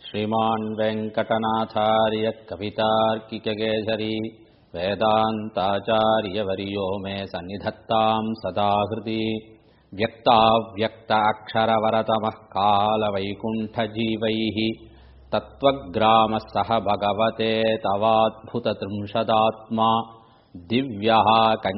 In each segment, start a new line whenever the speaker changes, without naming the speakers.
श्रीमान् वेङ्कटनाथार्य कवितार्किककेसरी वेदान्ताचार्यवर्यो मे सन्निधत्ताम् सदा हृदि व्यक्ताव्यक्त अक्षरवरतमः कालवैकुण्ठजीवैः तत्त्वग्रामः सह भगवते तवाद्भुतत्रिंशदात्मा दिव्यः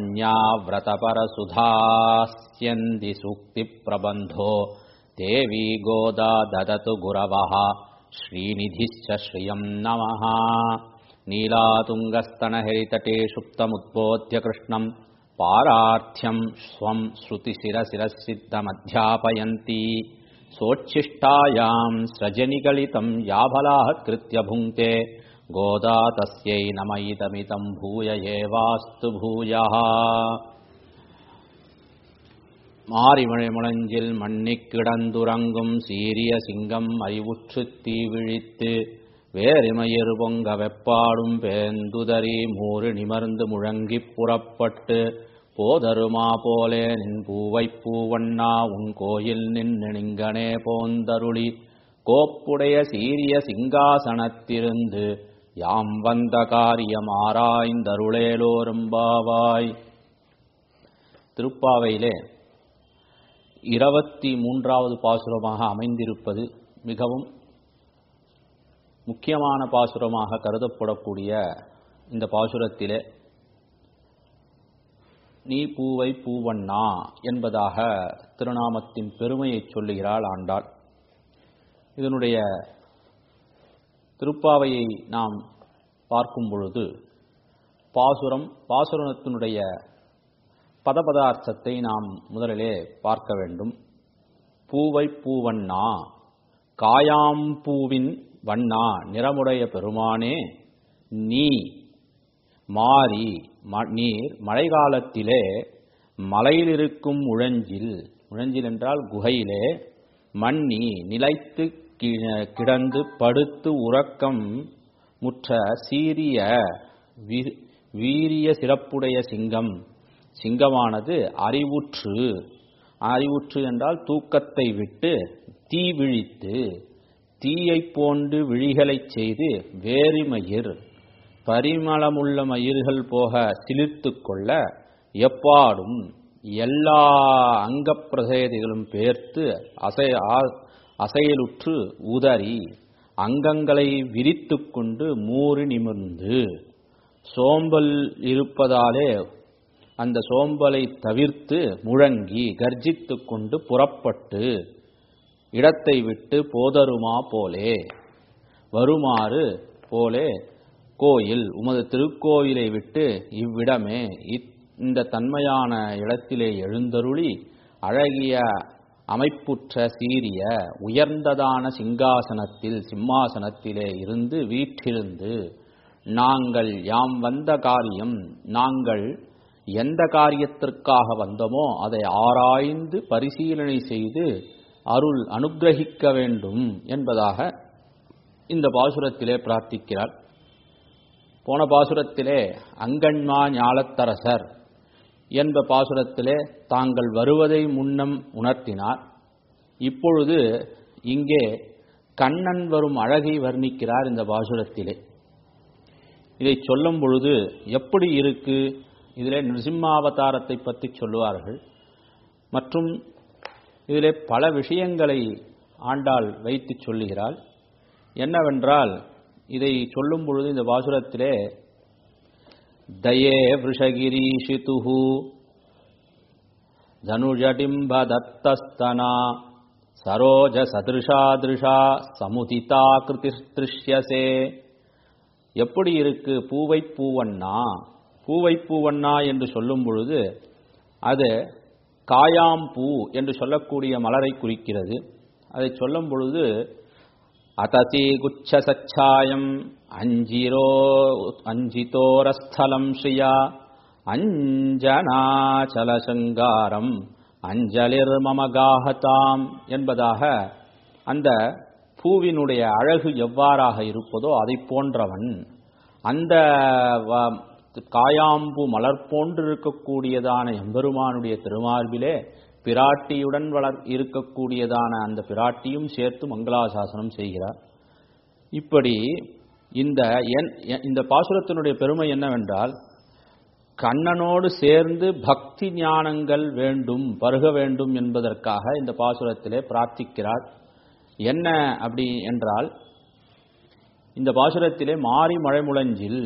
कन्याव्रतपरसुधास्यन्ति सूक्तिप्रबन्धो देवी गोदा ददतु गुरवः श्रीनिधिश्च श्रियम् नमः नीलातुङ्गस्तनहरितटे सुप्तमुद्बोध्य कृष्णम् पारार्थ्यम् स्वम् श्रुतिशिरशिरसिद्धमध्यापयन्ती सोच्छिष्टायाम् स्रजनिगलितम् याभलाहत्कृत्य भुङ्क्ते गोदा तस्यै नम इदमिदम् भूय एवास्तु भूयः மாரிமழை முழஞ்சில் மண்ணிக் கிடந்துறங்கும் சீரிய சிங்கம் அறிவுற்றுத் தீவிழித்து வேறுமயிர் பொங்க வெப்பாடும் பேந்துதறி மூறு நிமர்ந்து முழங்கிப் புறப்பட்டு போதருமா போலே நின் பூவைப் பூவண்ணா உன் கோயில் நின்று நிங்கனே போந்தருளி கோப்புடைய சீரிய சிங்காசனத்திருந்து யாம் வந்த காரியம் ஆராய்ந்தருளேலோரும்பாவாய் திருப்பாவையிலே இருபத்தி மூன்றாவது பாசுரமாக அமைந்திருப்பது மிகவும் முக்கியமான பாசுரமாக கருதப்படக்கூடிய இந்த பாசுரத்திலே நீ பூவை பூவண்ணா என்பதாக திருநாமத்தின் பெருமையை சொல்லுகிறாள் ஆண்டாள் இதனுடைய திருப்பாவையை நாம் பார்க்கும் பொழுது பாசுரம் பாசுரத்தினுடைய பதபதார்த்தத்தை நாம் முதலிலே பார்க்க வேண்டும் பூவை பூவண்ணா காயாம்பூவின் வண்ணா நிறமுடைய பெருமானே நீ மாறி நீர் மழைக்காலத்திலே மலையில் இருக்கும் உழஞ்சில் உழஞ்சில் என்றால் குகையிலே மண்ணி நிலைத்து கிடந்து படுத்து உறக்கம் முற்ற சீரிய வீரிய சிறப்புடைய சிங்கம் சிங்கமானது அறிவுற்று அறிவுற்று என்றால் தூக்கத்தை விட்டு தீ விழித்து தீயை போன்று விழிகளைச் செய்து வேறுமயிர் பரிமளமுள்ள மயிர்கள் போக சிலிர்த்து கொள்ள எப்பாடும் எல்லா அங்க பிரசேதிகளும் பேர்த்து அசை அசையலுற்று உதறி அங்கங்களை விரித்து கொண்டு மூறி நிமிர்ந்து சோம்பல் இருப்பதாலே அந்த சோம்பலை தவிர்த்து முழங்கி கர்ஜித்து கொண்டு புறப்பட்டு இடத்தை விட்டு போதருமா போலே வருமாறு போலே கோயில் உமது திருக்கோயிலை விட்டு இவ்விடமே இந்த தன்மையான இடத்திலே எழுந்தருளி அழகிய அமைப்புற்ற சீரிய உயர்ந்ததான சிங்காசனத்தில் சிம்மாசனத்திலே இருந்து வீற்றிருந்து நாங்கள் யாம் வந்த காரியம் நாங்கள் எந்த காரியத்திற்காக வந்தோமோ அதை ஆராய்ந்து பரிசீலனை செய்து அருள் அனுகிரகிக்க வேண்டும் என்பதாக இந்த பாசுரத்திலே பிரார்த்திக்கிறார் போன பாசுரத்திலே அங்கன்மா ஞாலத்தரசர் என்ப பாசுரத்திலே தாங்கள் வருவதை முன்னம் உணர்த்தினார் இப்பொழுது இங்கே கண்ணன் வரும் அழகை வர்ணிக்கிறார் இந்த பாசுரத்திலே இதை சொல்லும் பொழுது எப்படி இருக்கு இதிலே நிருசிம்மாவதாரத்தை பற்றி சொல்லுவார்கள் மற்றும் இதிலே பல விஷயங்களை ஆண்டாள் வைத்து சொல்லுகிறாள் என்னவென்றால் இதை சொல்லும் பொழுது இந்த பாசுரத்திலே தயே விஷகிரீஷிது தனுஜடிம்ப தத்தஸ்தனா சரோஜ சதிருஷாதிருஷா சமுதிதா கிருதிஷ்யசே எப்படி இருக்கு பூவை பூவண்ணா பூவை பூவண்ணா என்று சொல்லும் பொழுது அது காயாம்பூ என்று சொல்லக்கூடிய மலரை குறிக்கிறது அதை சொல்லும் பொழுது அதசி குச்ச சச்சாயம் அஞ்சிரோ அஞ்சிதோரஸ்தலம் ஸ்ரீயா அஞ்சனாச்சலசங்காரம் அஞ்சலிர் மமகாகதாம் என்பதாக அந்த பூவினுடைய அழகு எவ்வாறாக இருப்பதோ அதை போன்றவன் அந்த காயாம்பு மலர் போன்று இருக்கக்கூடியதான எம்பெருமானுடைய திருமார்பிலே பிராட்டியுடன் வளர் இருக்கக்கூடியதான அந்த பிராட்டியும் சேர்த்து மங்களாசாசனம் செய்கிறார் இப்படி இந்த என்- எ- இந்த பாசுரத்தினுடைய பெருமை என்னவென்றால் கண்ணனோடு சேர்ந்து பக்தி ஞானங்கள் வேண்டும் பருக வேண்டும் என்பதற்காக இந்த பாசுரத்திலே பிரார்த்திக்கிறார் என்ன அப்படி என்றால் இந்த பாசுரத்திலே மாரி மழைமுழஞ்சில்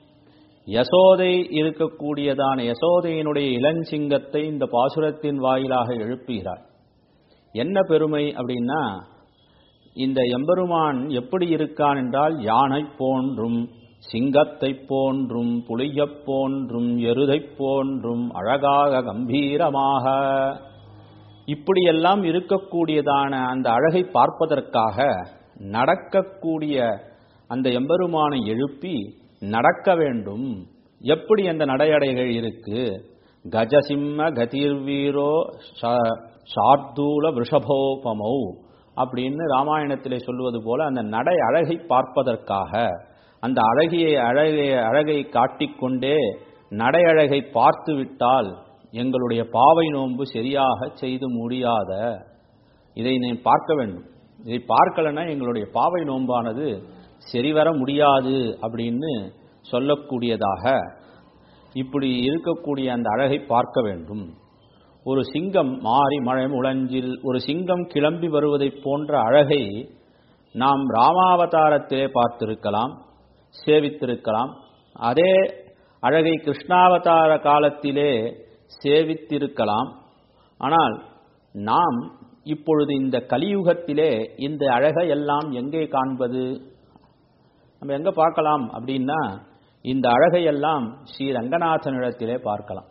யசோதை இருக்கக்கூடியதான யசோதையினுடைய இளஞ்சிங்கத்தை இந்த பாசுரத்தின் வாயிலாக எழுப்புகிறார் என்ன பெருமை அப்படின்னா இந்த எம்பெருமான் எப்படி இருக்கான் என்றால் யானை போன்றும் சிங்கத்தைப் போன்றும் புலியைப் போன்றும் எருதைப் போன்றும் அழகாக கம்பீரமாக இப்படியெல்லாம் இருக்கக்கூடியதான அந்த அழகை பார்ப்பதற்காக நடக்கக்கூடிய அந்த எம்பெருமானை எழுப்பி நடக்க வேண்டும் எப்படி அந்த நடையடைகள் இருக்கு கஜசிம்ம கதிர்வீரோ ச- சார்தூல விஷபோபமௌ அப்படின்னு ராமாயணத்திலே சொல்லுவது போல அந்த நடை அழகை பார்ப்பதற்காக அந்த அழகியை அழகை அழகை காட்டிக்கொண்டே நடை அழகை பார்த்து விட்டால் எங்களுடைய பாவை நோன்பு சரியாக செய்து முடியாத இதை நீ பார்க்க வேண்டும் இதை பார்க்கலன்னா எங்களுடைய பாவை நோன்பானது சரிவர முடியாது அப்படின்னு சொல்லக்கூடியதாக இப்படி இருக்கக்கூடிய அந்த அழகை பார்க்க வேண்டும் ஒரு சிங்கம் மாறி மழை முழஞ்சில் ஒரு சிங்கம் கிளம்பி வருவதைப் போன்ற அழகை நாம் ராமாவதாரத்திலே பார்த்திருக்கலாம் சேவித்திருக்கலாம் அதே அழகை கிருஷ்ணாவதார காலத்திலே சேவித்திருக்கலாம் ஆனால் நாம் இப்பொழுது இந்த கலியுகத்திலே இந்த அழகை எல்லாம் எங்கே காண்பது நம்ம எங்க பார்க்கலாம் அப்படின்னா இந்த அழகையெல்லாம் ஸ்ரீ ரங்கநாதனிடத்திலே பார்க்கலாம்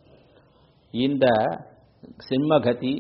இந்த சிம்மகதி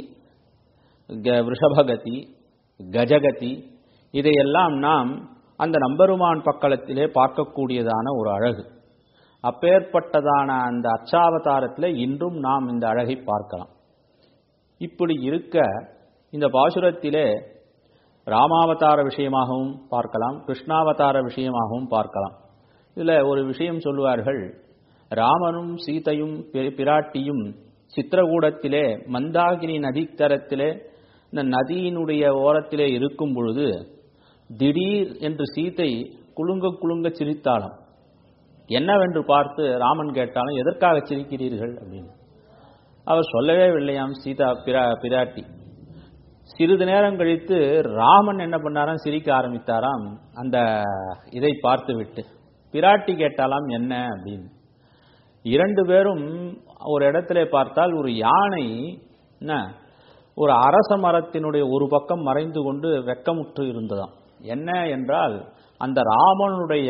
க- விஷபகதி கஜகதி இதையெல்லாம் நாம் அந்த நம்பெருமான் பக்களத்திலே பார்க்கக்கூடியதான ஒரு அழகு அப்பேற்பட்டதான அந்த அச்சாவதாரத்திலே இன்றும் நாம் இந்த அழகை பார்க்கலாம் இப்படி இருக்க இந்த பாசுரத்திலே ராமாவதார விஷயமாகவும் பார்க்கலாம் கிருஷ்ணாவதார விஷயமாகவும் பார்க்கலாம் இதுல ஒரு விஷயம் சொல்லுவார்கள் ராமனும் சீதையும் பி- பிராட்டியும் சித்திரகூடத்திலே மந்தாகினி நதிக்கரத்திலே இந்த நதியினுடைய ஓரத்திலே இருக்கும் பொழுது திடீர் என்று சீதை குலுங்க குலுங்க சிரித்தாளாம் என்னவென்று பார்த்து ராமன் கேட்டாலும் எதற்காக சிரிக்கிறீர்கள் அப்படின்னு அவர் சொல்லவே இல்லையாம் சீதா பிரா பிராட்டி சிறிது நேரம் கழித்து ராமன் என்ன பண்ணாராம் சிரிக்க ஆரம்பித்தாராம் அந்த இதை பார்த்து விட்டு பிராட்டி கேட்டாலாம் என்ன அப்படின்னு இரண்டு பேரும் ஒரு இடத்துல பார்த்தால் ஒரு யானை என்ன ஒரு அரச மரத்தினுடைய ஒரு பக்கம் மறைந்து கொண்டு வெக்கமுற்று இருந்ததாம் என்ன என்றால் அந்த ராமனுடைய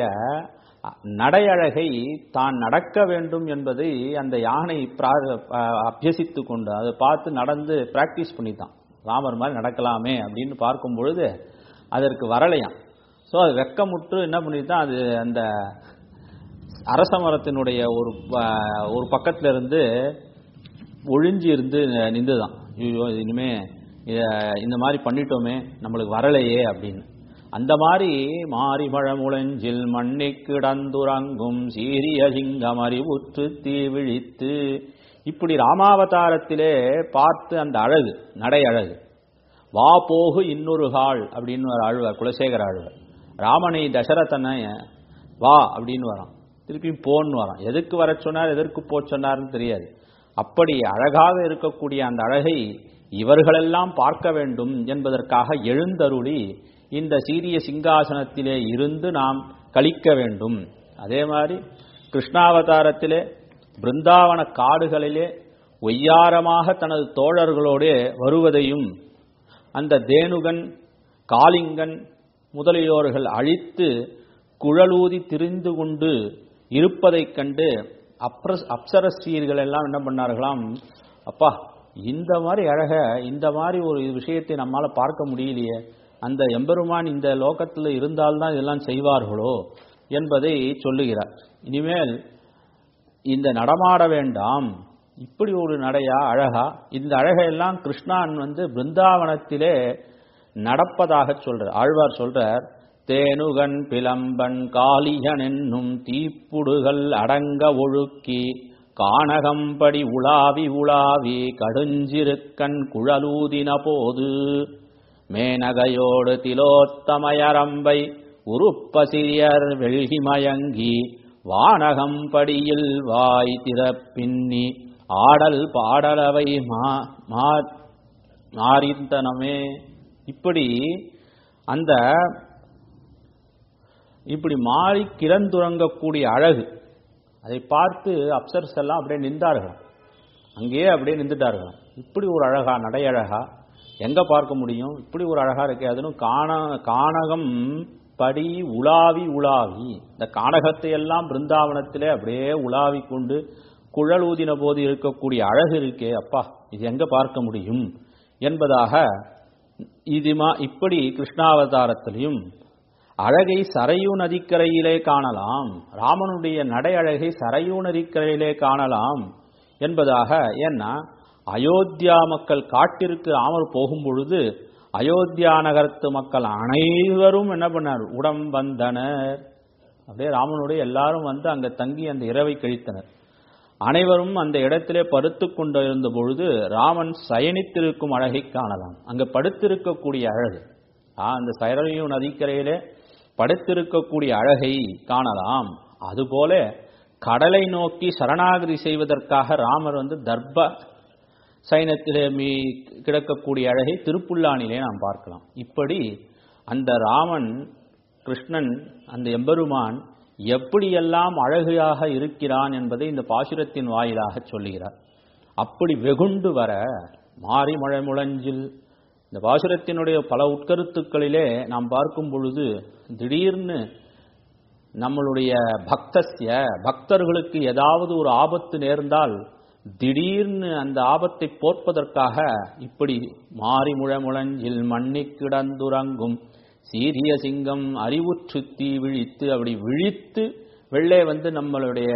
நடையழகை தான் நடக்க வேண்டும் என்பதை அந்த யானை அபியசித்து கொண்டு அதை பார்த்து நடந்து பிராக்டிஸ் பண்ணித்தான் ராமர் மாதிரி நடக்கலாமே அப்படின்னு பார்க்கும் பொழுது அதற்கு வரலையாம் ஸோ அது வெக்கமுற்று என்ன பண்ணித்தான் அது அந்த அரச மரத்தினுடைய ஒரு ப- ஒரு பக்கத்துல இருந்து ஒழிஞ்சு இருந்து நின்றுதான் ஐயோ இது இனிமே இத- இந்த மாதிரி பண்ணிட்டோமே நம்மளுக்கு வரலையே அப்படின்னு அந்த மாதிரி மாரி முழஞ்சில் மண்ணி கிடந்துறங்கும் சீரிய சிங்கம் அறிவுற்று தீ விழித்து இப்படி ராமாவதாரத்திலே பார்த்து அந்த அழகு நடை அழகு வா போகு இன்னொரு கால் அப்படின்னு ஒரு ஆழ்வார் குலசேகர ஆழ்வார் ராமனை தசரதனை வா அப்படின்னு வரான் திருப்பியும் போன்னு வரான் எதுக்கு வர சொன்னார் எதற்கு போ சொன்னார்னு தெரியாது அப்படி அழகாக இருக்கக்கூடிய அந்த அழகை இவர்களெல்லாம் பார்க்க வேண்டும் என்பதற்காக எழுந்தருளி இந்த சீரிய சிங்காசனத்திலே இருந்து நாம் கழிக்க வேண்டும் அதே மாதிரி கிருஷ்ணாவதாரத்திலே பிருந்தாவன காடுகளிலே ஒய்யாரமாக தனது தோழர்களோடு வருவதையும் அந்த தேனுகன் காளிங்கன் முதலியோர்கள் அழித்து குழலூதி திரிந்து கொண்டு இருப்பதைக் கண்டு அப்ரஸ் அப்சரஸ்ரீர்கள் எல்லாம் என்ன பண்ணார்களாம் அப்பா இந்த மாதிரி அழக இந்த மாதிரி ஒரு விஷயத்தை நம்மால பார்க்க முடியலையே அந்த எம்பெருமான் இந்த லோகத்தில் இருந்தால்தான் இதெல்லாம் செய்வார்களோ என்பதை சொல்லுகிறார் இனிமேல் இந்த நடமாட வேண்டாம் இப்படி ஒரு நடையா அழகா இந்த அழகையெல்லாம் கிருஷ்ணான் வந்து பிருந்தாவனத்திலே நடப்பதாக சொல்றார் ஆழ்வார் சொல்றார் தேனுகன் பிலம்பன் காளியன் என்னும் தீப்புடுகள் அடங்க ஒழுக்கி கானகம்படி உலாவி உலாவி கடுஞ்சிருக்கன் குழலூதின போது மேனகையோடு திலோத்தமயரம்பை உருப்பசிரியர் வெள்கி மயங்கி வானகம் படியில் வாய் திறப்பின்னி ஆடல் பாடலவை மா மா- மாறிந்தனமே இப்படி அந்த இப்படி மாறி கிளந்துறங்கக்கூடிய அழகு அதை பார்த்து அப்சர்ஸ் எல்லாம் அப்படியே நின்றார்கள் அங்கேயே அப்படியே நின்றுட்டார்கள் இப்படி ஒரு அழகா நடையழகா எங்க பார்க்க முடியும் இப்படி ஒரு அழகா இருக்கே அதுவும் காண கானகம் படி உலாவி உலாவி இந்த கானகத்தை எல்லாம் பிருந்தாவனத்திலே அப்படியே உலாவி கொண்டு குழல் ஊதின போது இருக்கக்கூடிய அழகு இருக்கே அப்பா இது எங்க பார்க்க முடியும் என்பதாக இதுமா இப்படி கிருஷ்ணாவதாரத்திலையும் அழகை சரையூ நதிக்கரையிலே காணலாம் ராமனுடைய நடை அழகை சரையூ நதிக்கரையிலே காணலாம் என்பதாக ஏன்னா அயோத்தியா மக்கள் காட்டிற்கு ராமர் போகும் பொழுது அயோத்தியா நகரத்து மக்கள் அனைவரும் என்ன பண்ணார் உடம் வந்தனர் அப்படியே ராமனுடைய எல்லாரும் வந்து அங்க தங்கி அந்த இரவை கழித்தனர் அனைவரும் அந்த இடத்திலே படுத்து கொண்டிருந்த பொழுது ராமன் சயனித்திருக்கும் அழகை காணலாம் அங்க படுத்திருக்கக்கூடிய அழகு ஆ, அந்த சரயு நதிக்கரையிலே படுத்திருக்கக்கூடிய அழகை காணலாம் அதுபோல கடலை நோக்கி சரணாகதி செய்வதற்காக ராமர் வந்து தர்ப சைனத்திலே மீ கிடக்கக்கூடிய அழகை திருப்புல்லானிலே நாம் பார்க்கலாம் இப்படி அந்த ராமன் கிருஷ்ணன் அந்த எம்பெருமான் எப்படியெல்லாம் அழகாக இருக்கிறான் என்பதை இந்த பாசுரத்தின் வாயிலாக சொல்லுகிறார் அப்படி வெகுண்டு வர மாறி மழை முழஞ்சில் இந்த பாசுரத்தினுடைய பல உட்கருத்துக்களிலே நாம் பார்க்கும் பொழுது திடீர்னு நம்மளுடைய பக்தஸ்ய பக்தர்களுக்கு ஏதாவது ஒரு ஆபத்து நேர்ந்தால் திடீர்னு அந்த ஆபத்தை போர்ப்பதற்காக இப்படி மாறி முழமுழஞ்சில் மண்ணி கிடந்துறங்கும் சீரிய சிங்கம் அறிவுற்று தீ விழித்து அப்படி விழித்து வெள்ளே வந்து நம்மளுடைய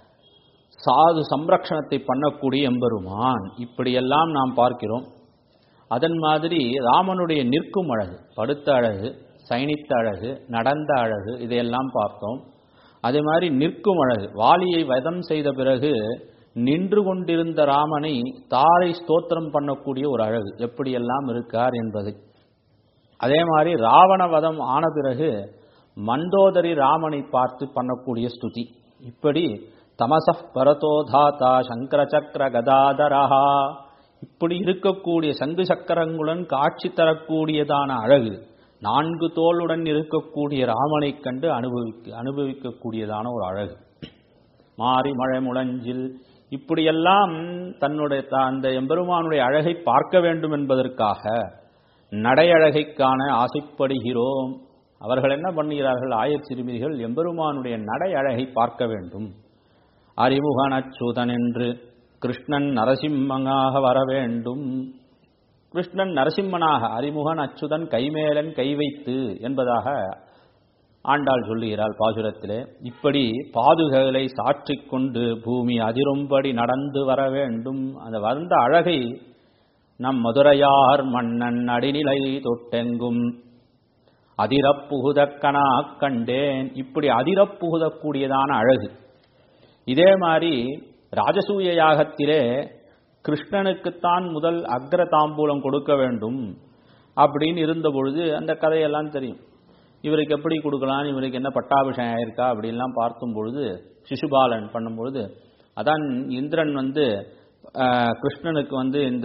சாது சம்ரக்ஷணத்தை பண்ணக்கூடிய எம்பெருமான் இப்படியெல்லாம் நாம் பார்க்கிறோம் அதன் மாதிரி ராமனுடைய நிற்கும் அழகு படுத்த அழகு சயனித்த அழகு நடந்த அழகு இதையெல்லாம் பார்த்தோம் அதே மாதிரி நிற்கும் அழகு வாலியை வதம் செய்த பிறகு நின்று கொண்டிருந்த ராமனை தாரை ஸ்தோத்திரம் பண்ணக்கூடிய ஒரு அழகு எப்படியெல்லாம் இருக்கார் என்பது அதே மாதிரி ராவண வதம் ஆன பிறகு மண்டோதரி ராமனை பார்த்து பண்ணக்கூடிய ஸ்துதி இப்படி தமசப் பரதோதாதா சங்கர சக்கர கதாதரஹா இப்படி இருக்கக்கூடிய சங்கு சக்கரங்களுடன் காட்சி தரக்கூடியதான அழகு நான்கு தோளுடன் இருக்கக்கூடிய ராமனைக் கண்டு அனுபவிக்க அனுபவிக்கக்கூடியதான ஒரு அழகு மாறி மழை முழஞ்சில் இப்படியெல்லாம் தன்னுடைய த- அந்த எம்பெருமானுடைய அழகை பார்க்க வேண்டும் என்பதற்காக நடையழகை காண ஆசைப்படுகிறோம் அவர்கள் என்ன பண்ணுகிறார்கள் ஆயர் சிறுமிகள் எம்பெருமானுடைய நடை அழகை பார்க்க வேண்டும் அறிமுகன் அச்சுதன் என்று கிருஷ்ணன் நரசிம்மனாக வர வேண்டும் கிருஷ்ணன் நரசிம்மனாக அறிமுகன் அச்சுதன் கைமேலன் கை வைத்து என்பதாக ஆண்டாள் சொல்லுகிறாள் பாசுரத்திலே இப்படி பாதுகளை சாற்றிக் கொண்டு பூமி அதிரும்படி நடந்து வர வேண்டும் அந்த வந்த அழகை நம் மதுரையார் மன்னன் அடிநிலை தொட்டெங்கும் அதிரப்புகுதக்கனா கண்டேன் இப்படி அதிரப்புகுதக்கூடியதான அழகு இதே மாதிரி ராஜசூய யாகத்திலே கிருஷ்ணனுக்குத்தான் முதல் அக்ர தாம்பூலம் கொடுக்க வேண்டும் அப்படின்னு இருந்த பொழுது அந்த கதையெல்லாம் தெரியும் இவருக்கு எப்படி கொடுக்கலாம் இவருக்கு என்ன பட்டாபிஷேகம் ஆயிருக்கா அப்படின்லாம் பார்க்கும் பொழுது சிசுபாலன் பண்ணும் பொழுது அதான் இந்திரன் வந்து ஆஹ், கிருஷ்ணனுக்கு வந்து இந்த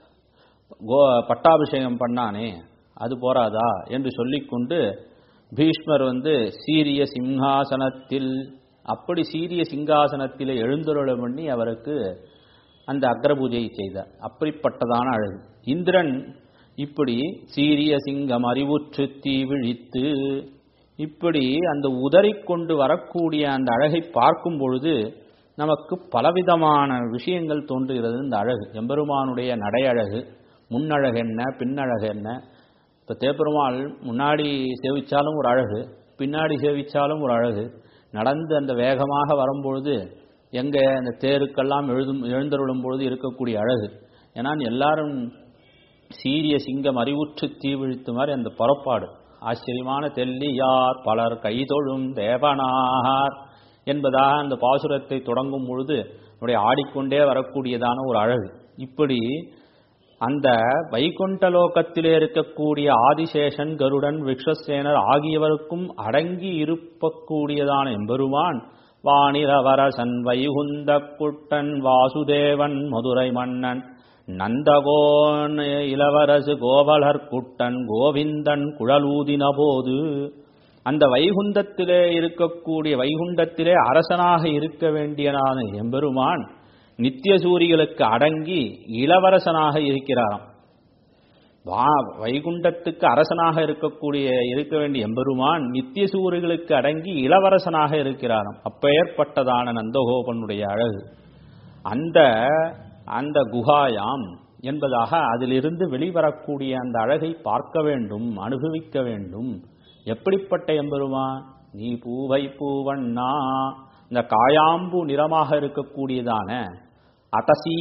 கோ பட்டாபிஷேகம் பண்ணானே அது போராதா என்று சொல்லிக்கொண்டு பீஷ்மர் வந்து சீரிய சிம்ஹாசனத்தில் அப்படி சீரிய சிங்காசனத்திலே எழுந்தருள பண்ணி அவருக்கு அந்த அக்ரபூஜை செய்தார் அப்படிப்பட்டதான அழகு இந்திரன் இப்படி சீரிய சிங்கம் அறிவுற்று தீ விழித்து இப்படி அந்த உதறிக்கொண்டு வரக்கூடிய அந்த அழகை பார்க்கும் பொழுது நமக்கு பலவிதமான விஷயங்கள் தோன்றுகிறது இந்த அழகு எம்பெருமானுடைய நடையழகு முன்னழகு என்ன பின்னழகு என்ன இப்போ தேப்பெருமாள் முன்னாடி சேவிச்சாலும் ஒரு அழகு பின்னாடி சேவிச்சாலும் ஒரு அழகு நடந்து அந்த வேகமாக வரும்பொழுது எங்கே அந்த தேருக்கெல்லாம் எழுதும் எழுந்தருளும் பொழுது இருக்கக்கூடிய அழகு ஏன்னா எல்லாரும் சீரிய சிங்கம் அறிவுற்று தீவிழித்து மாதிரி அந்த புறப்பாடு ஆச்சரியமான தெல்லியார் பலர் கைதொழும் தேவனார் என்பதாக அந்த பாசுரத்தை தொடங்கும் பொழுது நம்முடைய ஆடிக்கொண்டே வரக்கூடியதான ஒரு அழகு இப்படி அந்த வைகுண்ட லோகத்திலே இருக்கக்கூடிய ஆதிசேஷன் கருடன் விக்ஷசேனர் ஆகியவருக்கும் அடங்கி இருப்பக்கூடியதான எம்பெருமான் வானிரவரசன் வைகுந்த குட்டன் வாசுதேவன் மதுரை மன்னன் நந்தகோன் இளவரசு கோவலர் குட்டன் கோவிந்தன் குழலூதின போது அந்த வைகுண்டத்திலே இருக்கக்கூடிய வைகுண்டத்திலே அரசனாக இருக்க வேண்டியதான எம்பெருமான் நித்திய சூரிகளுக்கு அடங்கி இளவரசனாக இருக்கிறாராம் வா வைகுண்டத்துக்கு அரசனாக இருக்கக்கூடிய இருக்க வேண்டிய எம்பெருமான் நித்திய சூரியர்களுக்கு அடங்கி இளவரசனாக இருக்கிறாராம் அப்பெயர்பட்டதான நந்தகோபனுடைய அழகு அந்த அந்த குகாயாம் என்பதாக அதிலிருந்து வெளிவரக்கூடிய அந்த அழகை பார்க்க வேண்டும் அனுபவிக்க வேண்டும் எப்படிப்பட்ட எம்பெருமான் நீ பூவை பூவண்ணா இந்த காயாம்பு நிறமாக இருக்கக்கூடியதான அடசி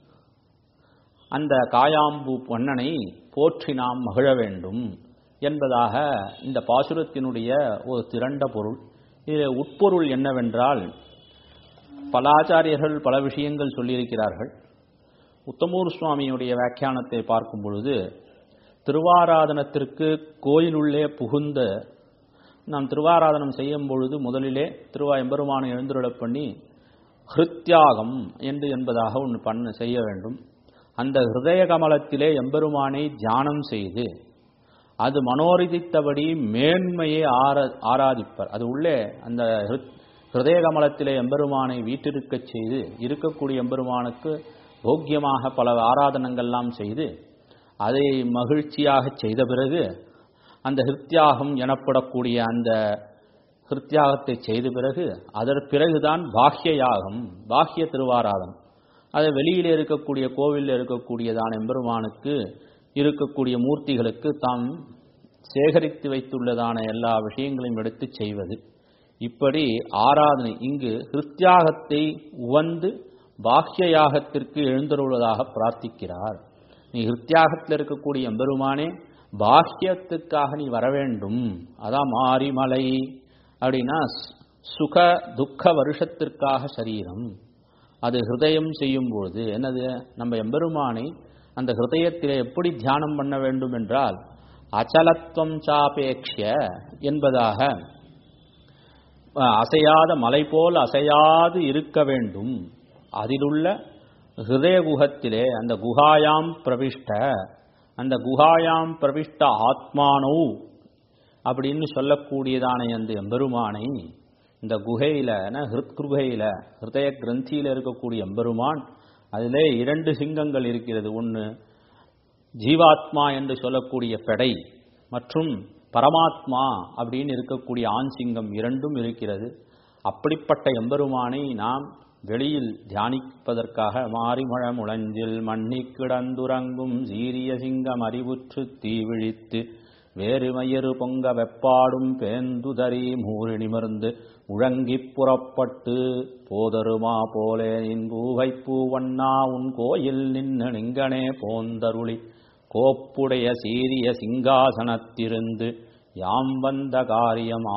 அந்த காயாம்பு பொன்னனை போற்றி நாம் மகிழ வேண்டும் என்பதாக இந்த பாசுரத்தினுடைய ஒரு திரண்ட பொருள் இதில் உட்பொருள் என்னவென்றால் பல ஆச்சாரியர்கள் பல விஷயங்கள் சொல்லியிருக்கிறார்கள் உத்தமூர் சுவாமியுடைய வியாக்கியானத்தை பார்க்கும் பொழுது திருவாராதனத்திற்கு கோயிலுள்ளே புகுந்த நாம் திருவாராதனம் செய்யும் பொழுது முதலிலே திருவா எம்பெருமானை எழுந்துருளப் பண்ணி ஹிருத்யாகம் என்று என்பதாக ஒன்று பண்ண செய்ய வேண்டும் அந்த ஹிருதய கமலத்திலே எம்பெருமானை தியானம் செய்து அது மனோரிதித்தபடி மேன்மையை ஆர ஆராதிப்பர் அது உள்ளே அந்த ஹிருதய கமலத்திலே எம்பெருமானை வீட்டிருக்கச் செய்து இருக்கக்கூடிய எம்பெருமானுக்கு போக்கியமாக பல ஆராதனங்கள்லாம் செய்து அதை மகிழ்ச்சியாக செய்த பிறகு அந்த ஹிருத்தியாகம் எனப்படக்கூடிய அந்த ஹிருத்தியாகத்தை செய்த பிறகு அதன் பிறகுதான் பாஹ்ய யாகம் பாஹ்ய திருவாராதனம் அதை வெளியிலே இருக்கக்கூடிய கோவிலில் இருக்கக்கூடியதான எம்பெருமானுக்கு இருக்கக்கூடிய மூர்த்திகளுக்கு தாம் சேகரித்து வைத்துள்ளதான எல்லா விஷயங்களையும் எடுத்து செய்வது இப்படி ஆராதனை இங்கு ஹிருத்தியாகத்தை உவந்து பாஹ்ய யாகத்திற்கு எழுந்தருள்வதாக பிரார்த்திக்கிறார் நீ ஹிருத்தியாகத்தில் இருக்கக்கூடிய எம்பெருமானே பாஹ்யத்துக்காக நீ வர வேண்டும் அதான் மாரிமலை அப்படின்னா சுக துக்க வருஷத்திற்காக சரீரம் அது ஹிருதயம் செய்யும் பொழுது என்னது நம்ம எம்பெருமானை அந்த ஹிருதயத்திலே எப்படி தியானம் பண்ண வேண்டும் என்றால் அச்சலத்துவம் சாபேக்ஷ என்பதாக அசையாத மலை போல் அசையாது இருக்க வேண்டும் அதிலுள்ள ஹிருதய குகத்திலே அந்த குகாயாம் பிரவிஷ்ட அந்த குகாயாம் பிரவிஷ்ட ஆத்மானோ அப்படின்னு சொல்லக்கூடியதான அந்த எம்பெருமானை இந்த குகையில ஹிருத்குகையில ஹிருதய கிரந்தியில இருக்கக்கூடிய எம்பெருமான் அதிலே இரண்டு சிங்கங்கள் இருக்கிறது ஒன்று ஜீவாத்மா என்று சொல்லக்கூடிய பெடை மற்றும் பரமாத்மா அப்படின்னு இருக்கக்கூடிய ஆண் சிங்கம் இரண்டும் இருக்கிறது அப்படிப்பட்ட எம்பெருமானை நாம் வெளியில் தியானிப்பதற்காக மாரிமழ முழஞ்சில் மண்ணி கிடந்துறங்கும் சீரிய சிங்கம் அறிவுற்று தீவிழித்து வேறு மயறு பொங்க வெப்பாடும் பேந்துதறி மூறி நிமிர்ந்து முழங்கிப் புறப்பட்டு போதருமா போலே நின் பூவை பூவண்ணா உன் கோயில் நின்று நிங்கனே போந்தருளி கோப்புடைய சீரிய சிங்காசனத்திருந்து யாம் வந்த காரியம்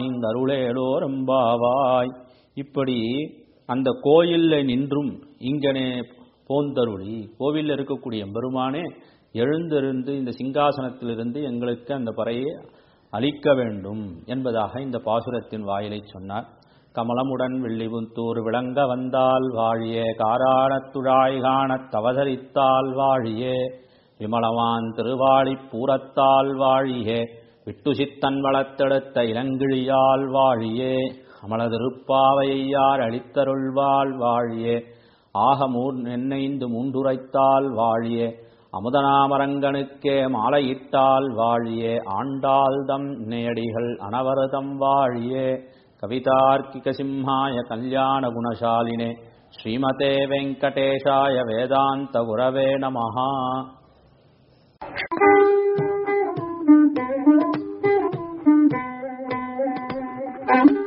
ஆராய்ந்தருளேலோரம்பாவாய் இப்படி அந்த கோயிலில் நின்றும் இங்கனே போந்தருளி கோவிலில் இருக்கக்கூடிய பெருமானே எழுந்திருந்து இந்த சிங்காசனத்திலிருந்து எங்களுக்கு அந்த பறையை அளிக்க வேண்டும் என்பதாக இந்த பாசுரத்தின் வாயிலை சொன்னார் கமலமுடன் வெள்ளிபுத்தூர் விளங்க வந்தால் வாழியே காராணத்துழாய் காணத் தவதரித்தால் வாழியே விமலவான் திருவாளிப் பூரத்தால் வாழியே விட்டு சித்தன் வளத்தெடுத்த இளங்கிழியால் வாழியே அமலதிருப்பாவையார் அளித்தருள்வாள் வாழியே ஆக மூர் நென்னைந்து மூன்றுரைத்தால் வாழியே அமுதனாமரங்கனுக்கே மாலையிட்டால் வாழியே ஆண்டாள்தம் நேடிகள் அனவரதம் வாழியே கவிதார்க்கிக சிம்ஹாய கல்யாண குணசாலினே ஸ்ரீமதே வெங்கடேஷாய வேதாந்த குரவே நமஹா
Thank you.